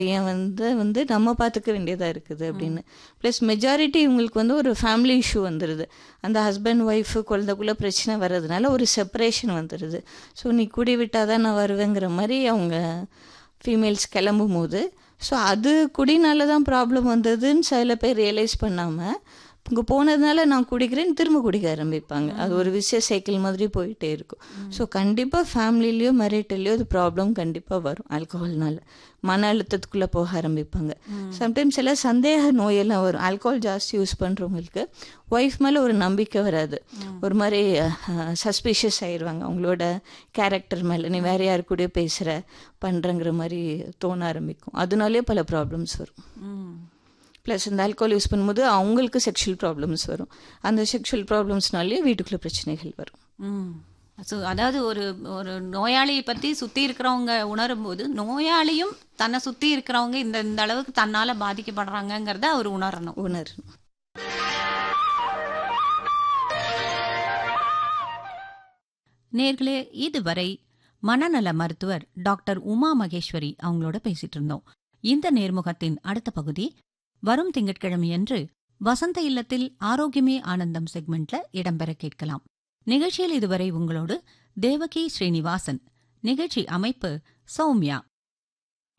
ஏன் வந்து வந்து நம்ம பார்த்துக்க வேண்டியதா இருக்குது அப்படின்னு ப்ளஸ் மெஜாரிட்டி இவங்களுக்கு வந்து ஒரு ஃபேமிலி இஷ்யூ வந்துடுது அந்த ஹஸ்பண்ட் ஒய்ஃபு குழந்தைக்குள்ளே பிரச்சனை வர்றதுனால ஒரு செப்பரேஷன் வந்துடுது ஸோ நீ குடி விட்டால் தான் நான் வருவேங்கிற மாதிரி அவங்க ஃபீமேல்ஸ் கிளம்பும் போது ஸோ அது குடினால தான் ப்ராப்ளம் வந்ததுன்னு சில பேர் ரியலைஸ் பண்ணாமல் இங்கே போனதுனால நான் குடிக்கிறேன்னு திரும்ப குடிக்க ஆரம்பிப்பாங்க அது ஒரு விஷய சைக்கிள் மாதிரி போயிட்டே இருக்கும் ஸோ கண்டிப்பாக ஃபேமிலிலேயோ மேரிட்டல்லையோ அது ப்ராப்ளம் கண்டிப்பாக வரும் ஆல்கஹால்னால மன அழுத்தத்துக்குள்ளே போக ஆரம்பிப்பாங்க சம்டைம்ஸ் எல்லாம் சந்தேக நோயெல்லாம் வரும் ஆல்கஹால் ஜாஸ்தி யூஸ் பண்ணுறவங்களுக்கு ஒய்ஃப் மேலே ஒரு நம்பிக்கை வராது ஒரு மாதிரி சஸ்பிஷியஸ் ஆயிடுவாங்க அவங்களோட கேரக்டர் மேலே நீ வேற யாரு கூட பேசுகிற பண்ணுறங்கிற மாதிரி தோண ஆரம்பிக்கும் அதனாலே பல ப்ராப்ளம்ஸ் வரும் ப்ளஸ் இந்த ஆல்கோஹால் யூஸ் பண்ணும்போது அவங்களுக்கு செக்ஷுவல் ப்ராப்ளம்ஸ் வரும் அந்த செக்ஷுவல் ப்ராப்ளம்ஸ்னாலே வீட்டுக்குள்ளே பிரச்சனைகள் வரும் ஸோ அதாவது ஒரு ஒரு நோயாளியை பற்றி சுற்றி இருக்கிறவங்க உணரும் போது நோயாளியும் தன்னை சுற்றி இருக்கிறவங்க இந்த இந்த அளவுக்கு தன்னால் பாதிக்கப்படுறாங்கங்கிறத அவர் உணரணும் உணரணும் நேர்களே இதுவரை மனநல மருத்துவர் டாக்டர் உமா மகேஸ்வரி அவங்களோட பேசிட்டு இருந்தோம் இந்த நேர்முகத்தின் அடுத்த பகுதி வரும் திங்கட்கிழமையன்று வசந்த இல்லத்தில் ஆரோக்கியமே ஆனந்தம் செக்மெண்ட்ல இடம்பெற கேட்கலாம் நிகழ்ச்சியில் இதுவரை உங்களோடு தேவகி ஸ்ரீனிவாசன் நிகழ்ச்சி அமைப்பு சௌமியா